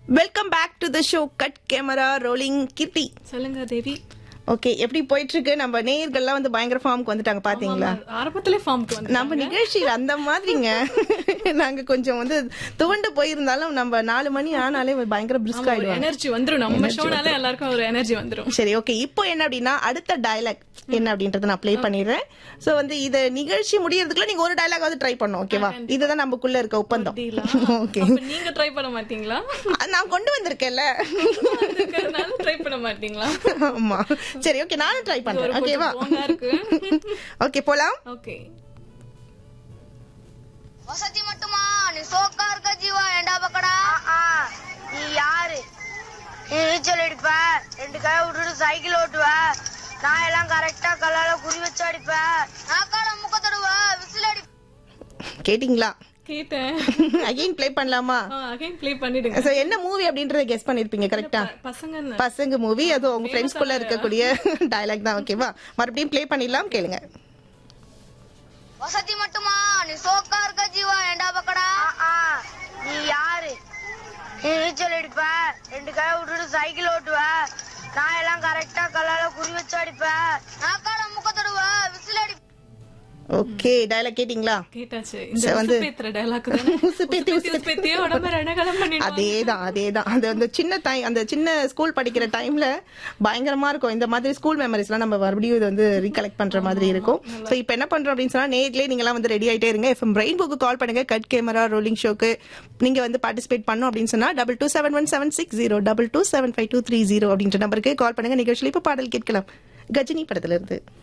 welcome back to the show cut camera rolling Keerthi சொல்லுங்க Devi okay எப்படி போயிட்டு இருக்கு நம்ம நேயர்கள்லாம் வந்து பயங்கர ஃபார்முக்கு வந்துட்டாங்க பாத்தீங்களா ஆமா, ஆரம்பத்திலே ஃபார்முக்கு வந்து நம்ம நிகழ்ச்சியில் அந்த மாதிரிங்க நாங்க கொஞ்சம் வந்து துவண்டு போயிருந்தாலும் நம்ம நாலு மணி ஆனாலே பயங்கர பிரிஸ்க் ஆயிடுவாங்க எனர்ஜி வந்துரும் நம்ம ஷோனாலே எல்லாருக்கும் ஒரு எனர்ஜி வந்துரும் சரி ஓகே இப்போ என்ன அப்படின்னா அடுத்த டயலாக் என்ன அப்படின்றத நான் ப்ளே பண்ணிடுறேன் சோ வந்து இது நிகழ்ச்சி முடியறதுக்குள்ள நீங்க ஒரு டயலாக் வந்து ட்ரை பண்ணும் ஓகேவா இதுதான் நமக்குள்ள இருக்க ஒப்பந்தம் ஓகே அப்ப நீங்க ட்ரை பண்ண மாட்டீங்களா நான் கொண்டு வந்திருக்கேன்ல அதுக்கறனால ட்ரை பண்ண மாட்டீங்களா ஆமா சரி ஓகே நானும் ட்ரை ஒரு பண்றேன் கொஞ்சம் ஓகேவா போங்கா இருக்கு ஓகே போலாம் ஓகே வசதி மட்டுமா நீ சோக்கா இருக்க ஜீவா ஏண்டா பக்கடா நீ யாரு நீ நீச்சல் அடிப்ப ரெண்டு கை விட்டுட்டு சைக்கிள் ஓட்டுவ நான் எல்லாம் கரெக்டா கல்லால குறி வச்சு அடிப்பேன் நாக்கால முக்க தடுவ விசில் அடி கேட்டிங்களா கேட்டேன் அகைன் ப்ளே பண்ணலாமா அகைன் ப்ளே பண்ணிடுங்க சோ என்ன மூவி அப்படின்றத கெஸ் பண்ணிருப்பீங்க கரெக்டா பசங்க பசங்க மூவி அது உங்க ஃப்ரெண்ட்ஸ் குள்ள இருக்கக்கூடிய டயலாக் தான் ஓகேவா மறுபடியும் ப்ளே பண்ணிடலாம் கேளுங்க வசதி மட்டுமா நீ சோக்கா இருக்க ஜீவா ஏண்டா பக்கடா நீ யாரு நீ நீச்சல் அடிப்ப ரெண்டு கை விட்டுட்டு சைக்கிள் ஓட்டுவ நான் எல்லாம் கரெக்டா கல்லால குறி வச்சு அடிப்பேன் நாக்கால முக்க தடுவ விசில் அடி ஓகே டயலாக் கேட்டிங்களா கேட்டாச்சு சரி, இந்த வந்து- உசுப்பேத்துற டயலாக் தானே உசுப்பேத்தி, உசுப்பேத்தியே உடம்பு ரணகலம் பண்ணிடுவாங்க அதேதான் அதேதான் அது அந்த சின்ன டைம் அந்த சின்ன ஸ்கூல் படிக்கிற டைம்ல பயங்கரமா இருக்கும் இந்த மாதிரி ஸ்கூல் மெமரிஸ்லாம் நம்ம மறுபடியும் இது வந்து ரீகலெக்ட் பண்ற மாதிரி இருக்கும் சோ இப்போ என்ன பண்றோம் அப்படின்னு சொன்னா நேர்லயே நீங்க எல்லாம் வந்து ரெடி ஆயிட்டே இருங்க எஃப்எம் ரெயின்போக்கு கால் பண்ணுங்க கட் கேமரா ரோலிங் ஷோக்கு நீங்க வந்து பார்ட்டிசிபேட் பண்ணும் அப்படின்னு சொன்னா double two seven one seven six zero double two seven five two three zero அப்படின்ற நம்பருக்கு கால் பண்ணுங்க நிகழ்ச்சியில் இப்போ பாடல் கேட்கலாம் கஜினி படத்துல இருந்து